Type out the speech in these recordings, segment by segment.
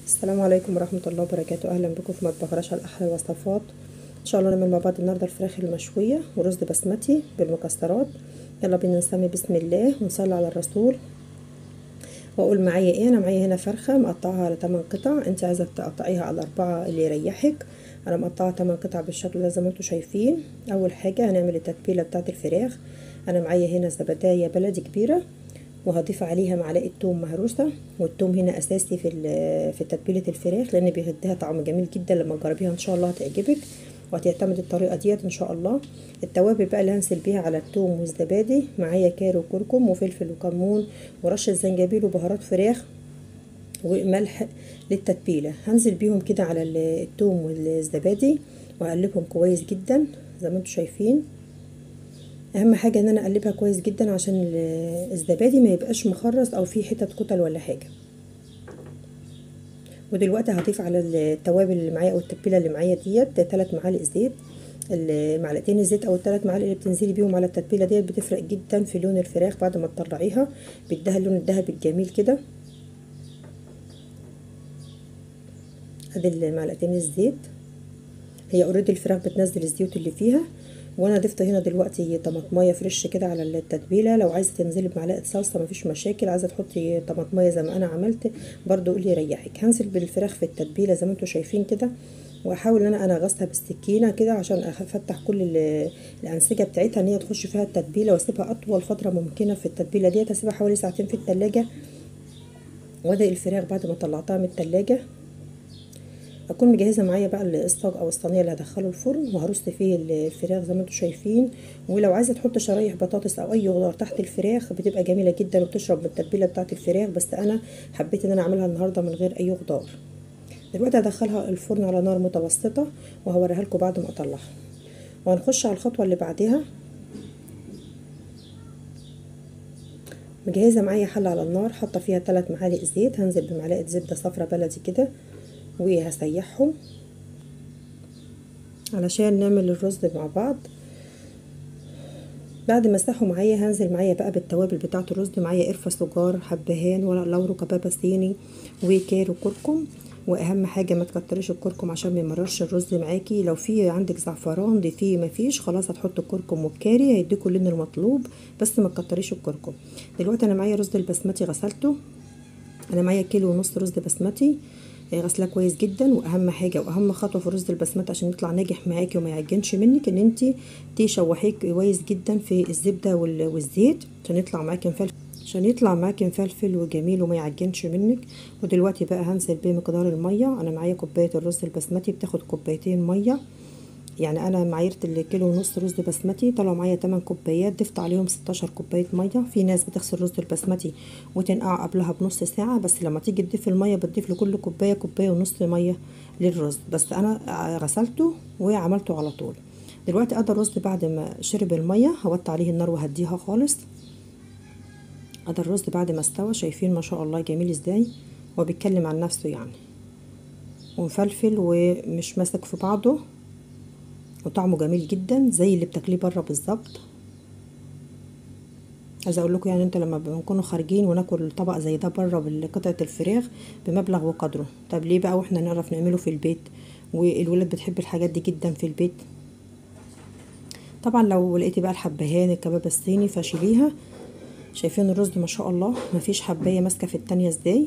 السلام عليكم ورحمة الله وبركاته أهلا بكم في مطبخ رشا الأحلى الوصفات إن شاء الله نعمل مع بعض النهاردة الفراخ المشوية ورز بسمتي بالمكسرات يلا بينا نسمي بسم الله ونصلي على الرسول واقول معايا ايه انا معايا هنا فرخه مقطعها على 8 قطع انت عايزه تقطعيها على أربعة اللي يريحك انا مقطعه 8 قطع بالشكل ده زي ما انتم شايفين اول حاجه هنعمل التتبيله بتاعه الفراخ انا معايا هنا زبدايه بلدي كبيره وهضيف عليها معلقه توم مهروسه والثوم هنا اساسي في في تتبيله الفراخ لان بيديها طعم جميل جدا لما تجربيها ان شاء الله هتعجبك وهتعتمد الطريقه ديت ان شاء الله التوابل بقى اللي هنزل بيها على الثوم والزبادي معايا كاري وكركم وفلفل وكمون ورشه زنجبيل وبهارات فراخ وملح للتتبيله هنزل بيهم كده على الثوم والزبادي واقلبهم كويس جدا زي ما انتم شايفين اهم حاجه ان انا اقلبها كويس جدا عشان الزبادي ما يبقاش مخرز او فيه حتت كتل ولا حاجه ودلوقتي هضيف على التوابل اللي معايا او التتبيله اللي معايا ديت 3 معالق زيت معلقتين الزيت او الثلاث معالق اللي بتنزلي بيهم على التتبيله ديت بتفرق جدا في لون الفراخ بعد ما تطلعيها بيديها اللون الذهبي الجميل كده ادي المعلقتين الزيت هي اوريدي الفراخ بتنزل الزيوت اللي فيها وانا ضفت هنا دلوقتي طماطمايه فريش كده على التتبيله لو عايزه تنزلي بمعلقه صلصه مفيش مشاكل عايزه تحطي طماطمايه زي ما انا عملت برضو قولي يريحك هنزل بالفراخ في التتبيله زي ما انتم شايفين كده واحاول ان انا انا غسلها بالسكينه كده عشان افتح كل الانسجه بتاعتها ان هي تخش فيها التتبيله واسيبها اطول فتره ممكنه في التتبيله ديت اسيبها حوالي ساعتين في التلاجة وادي الفراخ بعد ما طلعتها من التلاجة اكون مجهزه معايا بقى الصاج او الصينيه اللي هدخله الفرن وهرص فيه الفراخ زي ما انتم شايفين ولو عايزه تحط شرايح بطاطس او اي خضار تحت الفراخ بتبقى جميله جدا وبتشرب من التتبيله بتاعه الفراخ بس انا حبيت ان انا اعملها النهارده من غير اي خضار دلوقتي هدخلها الفرن على نار متوسطه وهوريها لكم بعد ما اطلعها وهنخش على الخطوه اللي بعدها مجهزه معايا حله على النار حاطه فيها 3 معالق زيت هنزل بمعلقه زبده صفرا بلدي كده وهسيحهم علشان نعمل الرز مع بعض بعد ما ساحوا معايا هنزل معايا بقى بالتوابل بتاعه الرز معايا قرفه سجار حبهان ورق لورو كبابه صيني وكار وكركم واهم حاجه ما تكتريش الكركم عشان ما يمررش الرز معاكي لو في عندك زعفران ضيفيه ما فيش خلاص هتحط الكركم والكاري هيديكوا اللون المطلوب بس ما تكتريش الكركم دلوقتي انا معايا رز البسمتي غسلته انا معايا كيلو ونص رز بسمتي غسلاه كويس جدا واهم حاجه واهم خطوه في الرز البسمتي عشان يطلع ناجح معاكي وما يعجنش منك ان انت تشوحيه كويس جدا في الزبده والزيت عشان يطلع معاكي مفلفل عشان يطلع معاكي مفلفل وجميل وما يعجنش منك ودلوقتي بقى هنزل بمقدار الميه انا معايا كوبايه الرز البسمتي بتاخد كوبايتين ميه يعني انا معايرة الكيلو ونص رز بسمتي طلعوا معايا 8 كوبايات ضفت عليهم 16 كوبايه ميه في ناس بتغسل رز البسمتي وتنقع قبلها بنص ساعه بس لما تيجي تضيف الميه بتضيف لكل كوبايه كوبايه ونص ميه للرز بس انا غسلته وعملته على طول دلوقتي ادى الرز بعد ما شرب الميه هوطي عليه النار وهديها خالص ادى الرز بعد ما استوى شايفين ما شاء الله جميل ازاي هو بيتكلم عن نفسه يعني ومفلفل ومش ماسك في بعضه وطعمه جميل جدا زي اللي بتاكليه بره بالظبط عايزه اقول لكم يعني انت لما بنكونوا خارجين وناكل طبق زي ده بره بقطعه الفراخ بمبلغ وقدره طب ليه بقى واحنا نعرف نعمله في البيت والولاد بتحب الحاجات دي جدا في البيت طبعا لو لقيتي بقى الحبهان الكباب الصيني فشيليها شايفين الرز ما شاء الله مفيش حبايه ماسكه في التانية ازاي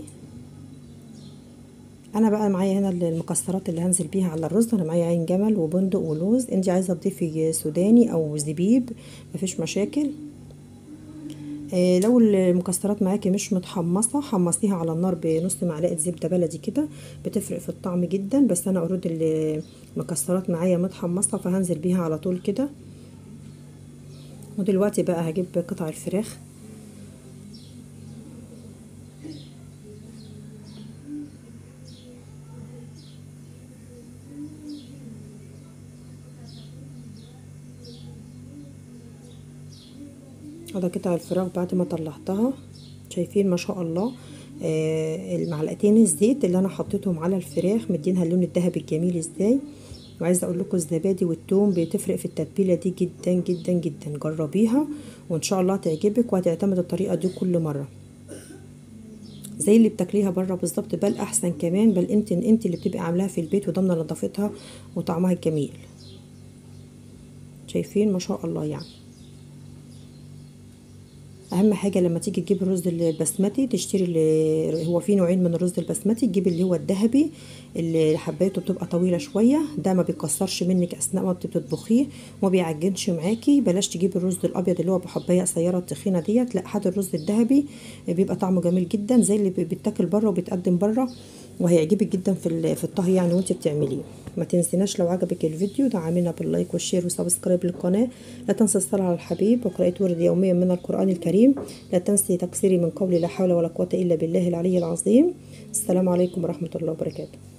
انا بقى معايا هنا المكسرات اللي هنزل بيها على الرز انا معايا عين جمل وبندق ولوز انت عايزه تضيفي سوداني او زبيب مفيش مشاكل إيه لو المكسرات معاكي مش متحمصه حمصيها على النار بنص معلقه زبده بلدي كده بتفرق في الطعم جدا بس انا اوريدي المكسرات معايا متحمصه فهنزل بيها على طول كده ودلوقتي بقى هجيب قطع الفراخ هذا قطع الفراخ بعد ما طلعتها شايفين ما شاء الله آه المعلقتين الزيت اللي انا حطيتهم على الفراخ مدينها اللون الذهبي الجميل ازاي وعايزه اقول لكم الزبادي والثوم بتفرق في التتبيله دي جدا جدا جدا جربيها وان شاء الله تعجبك وهتعتمد الطريقه دي كل مره زي اللي بتاكليها بره بالظبط بل احسن كمان بل انت انت اللي بتبقي عاملاها في البيت وضامنه نظافتها وطعمها الجميل شايفين ما شاء الله يعني اهم حاجه لما تيجي تجيب الرز البسمتي تشتري اللي هو في نوعين من الرز البسمتي تجيب اللي هو الذهبي اللي حبايته بتبقى طويله شويه ده ما بيكسرش منك اثناء ما بتطبخيه وما بيعجنش معاكي بلاش تجيبي الرز الابيض اللي هو بحبايه قصيره التخينه ديت لا هات الرز الذهبي بيبقى طعمه جميل جدا زي اللي بيتاكل بره وبيتقدم بره وهيعجبك جدا في في الطهي يعني وانت بتعمليه ما تنسيناش لو عجبك الفيديو دعمينا باللايك والشير وسبسكرايب للقناه لا تنسى الصلاه على الحبيب وقراءه ورد يوميا من القران الكريم لا تنسي تكسيري من قولي لا حول ولا قوه الا بالله العلي العظيم السلام عليكم ورحمه الله وبركاته